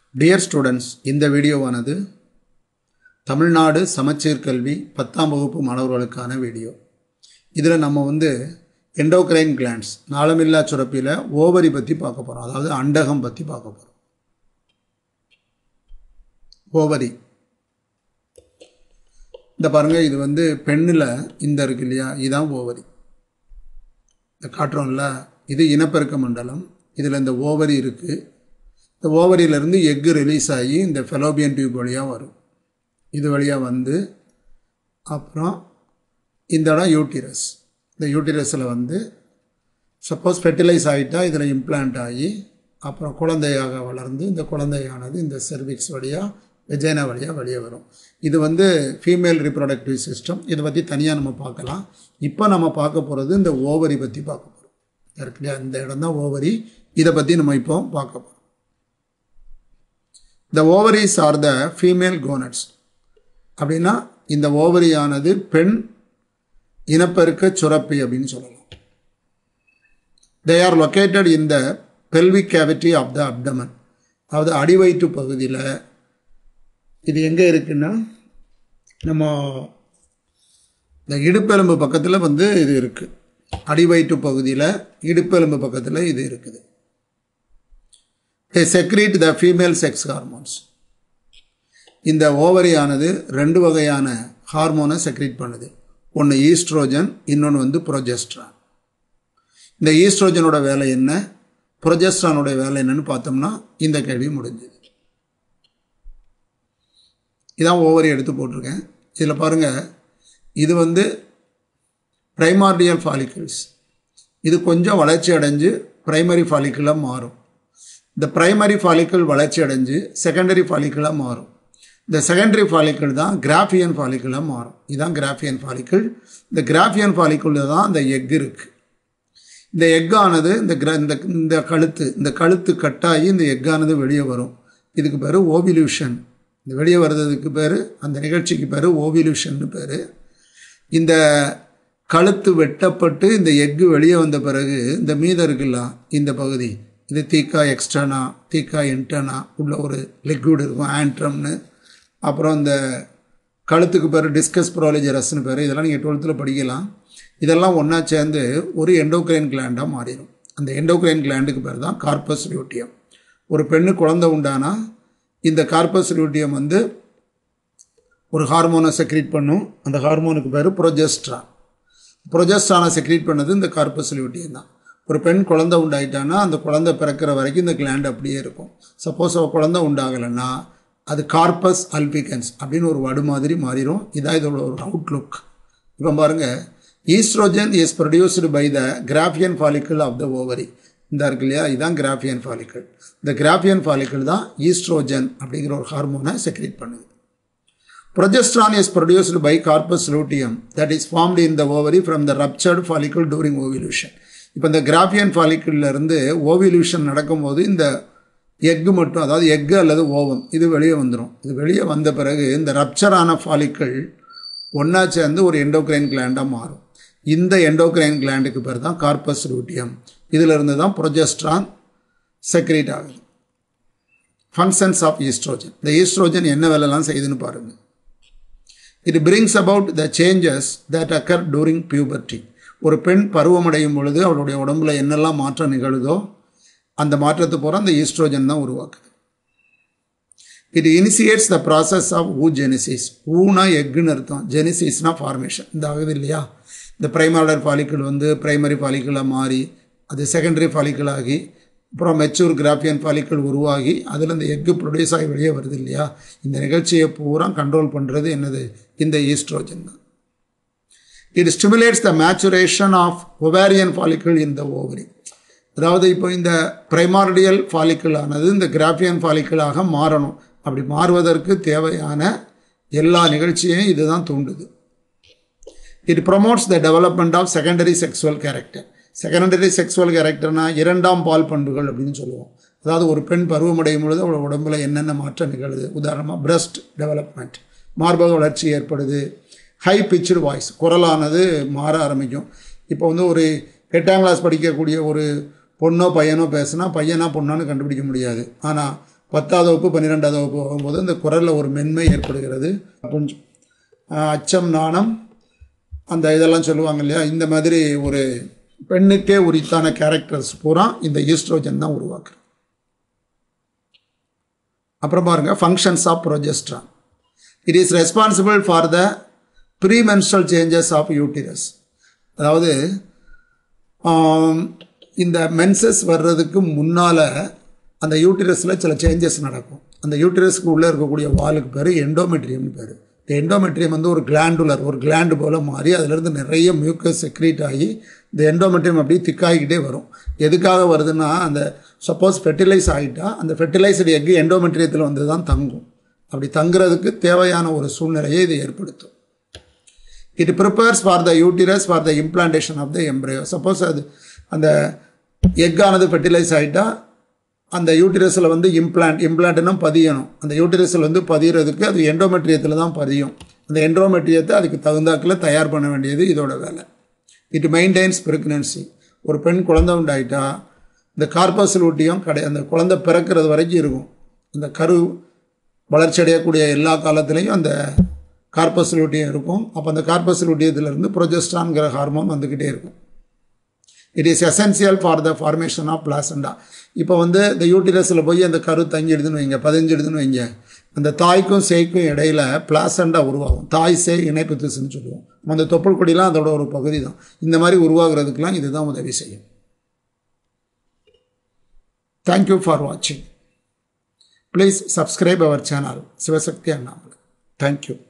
dear students இந்த வீடியோவானது தமிழ்நாடு சமச்சீர் கல்வி பத்தாம் வகுப்பு மாணவர்களுக்கான வீடியோ இதில் நம்ம வந்து எண்டோக்ரைன் கிளாண்ட்ஸ் நாளமில்லா சுரப்பியில் ஓவரி பற்றி பார்க்க போகிறோம் அதாவது அண்டகம் பற்றி பார்க்க போகிறோம் ஓவரி இந்த பாருங்கள் இது வந்து பெண்ணில் இந்த இருக்கு இல்லையா இதுதான் ஓவரி இந்த காட்டுறோம்ல இது இனப்பெருக்க மண்டலம் இதில் இந்த ஓவரி இருக்குது இந்த ஓவரியிலேருந்து எக்கு ரிலீஸ் ஆகி இந்த ஃபெலோபியன் டியூப் வழியாக வரும் இது வழியாக வந்து அப்புறம் இந்த இடம் யூட்டிரஸ் இந்த யூட்டிரஸில் வந்து சப்போஸ் ஃபெர்டிலைஸ் ஆகிட்டால் இதில் இம்ப்ளான்ட் ஆகி அப்புறம் குழந்தையாக வளர்ந்து இந்த குழந்தையானது இந்த செர்விக்ஸ் வழியாக வெஜைனா வழியாக வெளியே வரும் இது வந்து ஃபீமேல் ரிப்ரொடக்டிவ் சிஸ்டம் இதை பற்றி தனியாக நம்ம பார்க்கலாம் இப்போ நம்ம பார்க்க போகிறது இந்த ஓவரி பற்றி பார்க்க போகிறோம் இருக்கு இல்லையா இந்த இடம் தான் ஓவரி இதை பற்றி நம்ம இப்போ பார்க்க போகிறோம் the ovaries are the female gonads அப்படின்னா இந்த ஓவரியானது பெண் இனப்பெருக்க சுரப்பி அப்படின்னு சொல்லலாம் they are located in the pelvic cavity of the abdomen அதாவது அடிவயிற்று பகுதியில் இது எங்கே இருக்குன்னா நம்ம இந்த இடுப்பெலும்பு பக்கத்தில் வந்து இது இருக்குது அடிவயிற்று பகுதியில் இடுப்பெலும்பு பக்கத்தில் இது இருக்குது they secrete the female sex hormones இந்த ஓவரியானது ரெண்டு வகையான ஹார்மோனை செக்ரீட் பண்ணுது ஒன்று ஈஸ்ட்ரோஜன் இன்னொன்று வந்து ப்ரொஜெஸ்ட்ரான் இந்த ஈஸ்ட்ரோஜனோட வேலை என்ன ப்ரொஜெஸ்ட்ரானோட வேலை என்னன்னு பார்த்தோம்னா இந்த கேள்வி முடிஞ்சது இதான் ஓவரி எடுத்து போட்டிருக்கேன் இதில் பாருங்கள் இது வந்து ப்ரைமார்டியல் ஃபாலிக்கிள்ஸ் இது கொஞ்சம் வளர்ச்சி அடைஞ்சு ப்ரைமரி ஃபாலிக்கிளாக மாறும் இந்த ப்ரைமரி ஃபாலிக்கிள் வளர்ச்சி அடைஞ்சு செகண்டரி ஃபாலிக்கிளாக மாறும் இந்த செகண்டரி ஃபாலிக்கிள் தான் கிராஃபியன் ஃபாலிக்கிளாக மாறும் இதுதான் கிராஃபியன் ஃபாலிக்கிள் இந்த கிராஃபியன் ஃபாலிக்கிளில் தான் இந்த எக் இருக்குது இந்த எக்கானது இந்த கிர இந்த இந்த கழுத்து இந்த கழுத்து கட்டாகி இந்த எக்கானது வெளியே வரும் இதுக்கு பேர் ஓவில்யூஷன் இந்த வெளியே வர்றதுக்கு பேர் அந்த நிகழ்ச்சிக்கு பேர் ஓவில்யூஷன் பேர் இந்த கழுத்து வெட்டப்பட்டு இந்த எக்கு வெளியே வந்த பிறகு இந்த மீதம் இருக்குல்ல இந்த பகுதி இது தீக்கா எக்ஸ்டர்னா தீக்கா இன்டர்னா உள்ள ஒரு லிக்விட் இருக்கும் ஆண்ட்ரம்னு அப்புறம் இந்த கழுத்துக்கு பேர் டிஸ்கஸ் ப்ரோலிஜரஸ்னு பேர் இதெல்லாம் நீங்கள் டுவெல்த்தில் படிக்கலாம் இதெல்லாம் ஒன்றா சேர்ந்து ஒரு எண்டோக்ரைன் கிளாண்டாக மாறிடும் அந்த எண்டோக்ரைன் கிளாண்டுக்கு பேர் தான் கார்பஸ் லியூட்டியம் ஒரு பெண்ணு குழந்தை உண்டானா இந்த கார்பஸ் லியூட்டியம் வந்து ஒரு ஹார்மோனை செக்ரீட் பண்ணும் அந்த ஹார்மோனுக்கு பேர் ப்ரொஜெஸ்ட்ரான் ப்ரொஜெஸ்ட்ரானை செக்ரீட் பண்ணது இந்த கார்பஸ் லியூட்டியம் தான் ஒரு பெண் குழந்தை உண்டாயிட்டானா அந்த குழந்தை பிறக்கிற வரைக்கும் இந்த கிளாண்ட் அப்படியே இருக்கும் சப்போஸ் அவள் குழந்தை உண்டாகலைன்னா அது கார்பஸ் அல்பிகன்ஸ் அப்படின்னு ஒரு வடு மாதிரி மாறிடும் இதான் இதோட ஒரு அவுட்லுக் இப்போ பாருங்கள் oestrogen is produced by the Graafian follicle of the ovary இந்த இருக்கு இல்லையா இதுதான் கிராஃபியன் ஃபாலிக்கிள் இந்த கிராஃபியன் ஃபாலிக்கிள் தான் ஈஸ்ட்ரோஜன் அப்படிங்கிற ஒரு ஹார்மோனை செக்ரேட் பண்ணுது progesterone is produced by corpus luteum that is formed in the ovary from the ruptured follicle during ovulation இப்போ இந்த கிராஃபியன் ஃபாலிக்கிள்லேருந்து ஓவிலூஷன் நடக்கும்போது இந்த எக்கு மட்டும் அதாவது எக்கு அல்லது ஓவம் இது வெளியே வந்துடும் இது வெளியே வந்த பிறகு இந்த ரப்சரான ஃபாலிக்கிள் ஒன்றா சேர்ந்து ஒரு எண்டோக்ரைன் கிளாண்டாக மாறும் இந்த எண்டோக்ரைன் கிளாண்டுக்கு பேர் தான் கார்பஸ் லூட்டியம் இதிலிருந்து தான் ப்ரொஜெஸ்ட்ரான் செக்ரேட் ஆகுது ஃபங்க்ஷன்ஸ் ஆஃப் ஈஸ்ட்ரோஜன் இந்த ஈஸ்ட்ரோஜன் என்ன வேலைலாம் செய்யுதுன்னு பாருங்கள் it brings about the changes that occur during puberty ஒரு பெண் பருவமடையும் பொழுது அவளுடைய உடம்புல என்னெல்லாம் மாற்றம் நிகழுதோ அந்த மாற்றத்தை போகிற அந்த ஈஸ்ட்ரோஜன் தான் உருவாக்குது it initiates the process of oogenesis ஊனா எக்குன்னு அர்த்தம் ஜெனிசிஸ்னா ஃபார்மேஷன் இந்த ஆகுது இல்லையா இந்த பிரைமார்டர் ஃபாலிக்கிள் வந்து பிரைமரி ஃபாலிக்கிளாக மாறி அது செகண்டரி ஃபாலிக்கிள் ஆகி அப்புறம் மெச்சூர் கிராஃபியன் ஃபாலிக்கிள் உருவாகி அதில் இந்த எக்கு ப்ரொடியூஸ் ஆகி வெளியே வருது இல்லையா இந்த நிகழ்ச்சியை பூரா கண்ட்ரோல் பண்ணுறது என்னது இந்த ஈஸ்ட்ரோஜன் தான் it stimulates the maturation of ovarian follicle in the ovary அதாவது இப்போ இந்த பிரைமார்டியல் ஃபாலிக்கிள் ஆனது இந்த கிராஃபியன் ஃபாலிக்கிளாக மாறணும் அப்படி மாறுவதற்கு தேவையான எல்லா நிகழ்ச்சியையும் இதுதான் தூண்டுது it promotes the development of secondary sexual character secondary sexual கேரக்டர்னா இரண்டாம் பால் பண்புகள் அப்படின்னு சொல்லுவோம் அதாவது ஒரு பெண் பருவமடையும் பொழுது அவளோட உடம்புல என்னென்ன மாற்றம் நிகழுது உதாரணமாக பிரஸ்ட் டெவலப்மெண்ட் மார்பக வளர்ச்சி ஏற்படுது ஹை பிச்சு வாய்ஸ் குரலானது மாற ஆரம்பிக்கும் இப்போ வந்து ஒரு எட்டாம் கிளாஸ் படிக்கக்கூடிய ஒரு பொண்ணோ பையனோ பேசுனா பையனா பொண்ணான்னு கண்டுபிடிக்க முடியாது ஆனால் பத்தாவது வகுப்பு பன்னிரெண்டாவது வகுப்பு போகும்போது இந்த குரலில் ஒரு மென்மை ஏற்படுகிறது கொஞ்சம் ஆஹ், அச்சம் நாணம் அந்த இதெல்லாம் சொல்லுவாங்க இல்லையா இந்த மாதிரி ஒரு பெண்ணுக்கே உரித்தான கேரக்டர்ஸ் பூரா இந்த ஈஸ்ட்ரோஜன் தான் உருவாக்குறது அப்புறம் பாருங்க functions of progesterone it is responsible for the premenstrual changes of uterus அதாவது ஆம், இந்த மென்சஸ் வர்றதுக்கு முன்னால் அந்த யூட்டிரஸில் சில சேஞ்சஸ் நடக்கும் அந்த யூட்டிரஸ்க்கு உள்ளே இருக்கக்கூடிய வாலுக்கு பேர் எண்டோமெட்ரியம்னு பேர் இந்த எண்டோமெட்ரியம் வந்து ஒரு கிளாண்டுலர் ஒரு கிளாண்டு போல் மாறி அதிலிருந்து நிறைய மியூக்கஸ் செக்ரீட் ஆகி இந்த எண்டோமெட்ரியம் அப்படியே திக்காகிக்கிட்டே வரும் எதுக்காக வருதுன்னா அந்த சப்போஸ் ஃபெர்டிலைஸ் ஆகிட்டா அந்த ஃபெர்டிலைஸ்டு எக்கு எண்டோமெட்ரியத்தில் வந்து தான் தங்கும் அப்படி தங்குறதுக்கு தேவையான ஒரு சூழ்நிலையை இது ஏற்படுத்தும் it prepares for the uterus for the implantation of the embryo suppose அது அந்த எக்கானது ஃபெர்டிலைஸ் ஆகிட்டா அந்த யூட்டிரஸில் வந்து இம்ப்ளான்ட் இம்ப்ளான்ட்னா பதியணும் அந்த யூட்டிரஸில் வந்து பதியறதுக்கு அது எண்டோமெட்ரியத்தில் தான் பதியும் அந்த எண்டோமெட்ரியத்தை அதுக்கு தகுந்தாக்கில் தயார் பண்ண வேண்டியது இதோட வேலை இட் மெயின்டைன்ஸ் பிரெக்னன்சி ஒரு பெண் குழந்தை உண்டாயிட்டா இந்த கார்பஸ் லூட்டியும் கடை அந்த குழந்தை பிறக்கிறது வரைக்கும் இருக்கும் அந்த கரு வளர்ச்சி அடையக்கூடிய எல்லா காலத்துலேயும் அந்த கார்பஸ் லூட்டியம் இருக்கும் அப்போ அந்த கார்பஸ் லூட்டியத்திலிருந்து ப்ரொஜெஸ்ட்ரான்கிற ஹார்மோன் வந்துக்கிட்டே இருக்கும் it is essential for the formation of placenta இப்போ வந்து இந்த யூட்டிரஸில் போய் அந்த கரு தங்கிடுதுன்னு வைங்க பதிஞ்சிடுதுன்னு வைங்க அந்த தாய்க்கும் சேய்க்கும் இடையில பிளாசண்டா உருவாகும் தாய் சேய் இணைப்பு திசுன்னு சொல்லுவோம் நம்ம அந்த தொப்புள் கொடிலாம் அதோட ஒரு பகுதி தான் இந்த மாதிரி உருவாகிறதுக்கெலாம் இதுதான் உதவி செய்யும் தேங்க்யூ ஃபார் வாட்சிங் please subscribe our channel Sivasakthi Annamalai thank you